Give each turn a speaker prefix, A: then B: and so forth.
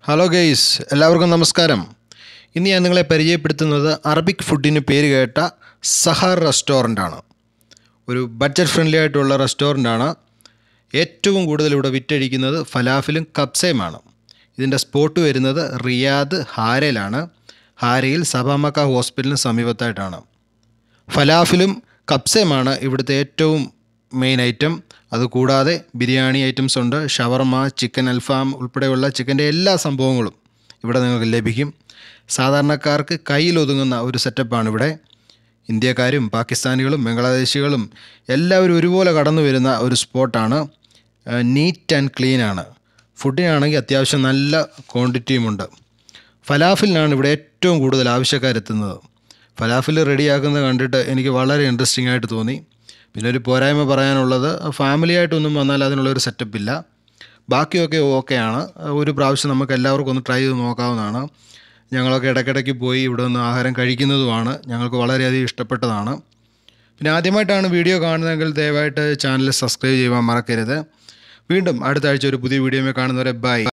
A: hello guys എല്ലാവർക്കും നമസ്കാരം ഇന്ന് ഞാൻ നിങ്ങളെ പരിചയപ്പെടുത്തുന്നത് അറബിക് ഫുഡിന് പേര് കേട്ട സഹാർ റെസ്റ്റോറൻ്റ് ആണ് ഒരു ബഡ്ജറ്റ് ഫ്രണ്ട്ലി ആയിട്ടുള്ള റെസ്റ്റോറൻ്റ് ആണ് ഏറ്റവും കൂടുതൽ ഇവിടെ വിറ്റഴിക്കുന്നത് ഫലാഫിലും കബ്സയുമാണ് ഇതിൻ്റെ സ്പോട്ട് വരുന്നത് റിയാദ് ഹാരയിലാണ് ഹാരയിൽ സബാമക്ക ഹോസ്പിറ്റലിന് സമീപത്തായിട്ടാണ് ഫലാഫിലും കബ്സയുമാണ് ഇവിടുത്തെ ഏറ്റവും മെയിൻ ഐറ്റം അതുകൂടാതെ ബിരിയാണി ഐറ്റംസ് ഉണ്ട് ഷവർമ ചിക്കൻ അൽഫാം ഉൾപ്പെടെയുള്ള ചിക്കൻ്റെ എല്ലാ സംഭവങ്ങളും ഇവിടെ നിങ്ങൾക്ക് ലഭിക്കും സാധാരണക്കാർക്ക് കയ്യിലൊതുങ്ങുന്ന ഒരു സെറ്റപ്പാണ് ഇവിടെ ഇന്ത്യക്കാരും പാകിസ്ഥാനികളും ബംഗ്ലാദേശികളും എല്ലാവരും ഒരുപോലെ കടന്നു വരുന്ന ഒരു സ്പോട്ടാണ് നീറ്റ് ആൻഡ് ക്ലീൻ ആണ് ഫുഡിനാണെങ്കിൽ അത്യാവശ്യം നല്ല ക്വാണ്ടിറ്റിയുമുണ്ട് ഫലാഫിലിനാണ് ഇവിടെ ഏറ്റവും കൂടുതൽ ആവശ്യക്കാരെത്തുന്നത് ഫലാഫിൽ റെഡിയാക്കുന്നത് കണ്ടിട്ട് എനിക്ക് വളരെ ഇൻട്രസ്റ്റിംഗ് ആയിട്ട് തോന്നി പിന്നെ ഒരു പോരായ്മ പറയാനുള്ളത് ഫാമിലി ആയിട്ടൊന്നും വന്നാൽ അതിനുള്ളൊരു സെറ്റപ്പ് ഇല്ല ബാക്കിയൊക്കെ ഓക്കെയാണ് ഒരു പ്രാവശ്യം നമുക്ക് എല്ലാവർക്കും ഒന്ന് ട്രൈ ചെയ്ത് നോക്കാവുന്നതാണ് ഞങ്ങളൊക്കെ ഇടയ്ക്കിടയ്ക്ക് പോയി ഇവിടെ നിന്ന് ആഹാരം കഴിക്കുന്നതുമാണ് ഞങ്ങൾക്ക് വളരെയധികം ഇഷ്ടപ്പെട്ടതാണ് പിന്നെ ആദ്യമായിട്ടാണ് വീഡിയോ കാണുന്നതെങ്കിൽ ദയവായിട്ട് ചാനൽ സബ്സ്ക്രൈബ് ചെയ്യുവാൻ മറക്കരുത് വീണ്ടും അടുത്ത ആഴ്ച ഒരു പുതിയ വീഡിയോയിൽ കാണുന്നവരെ ബൈ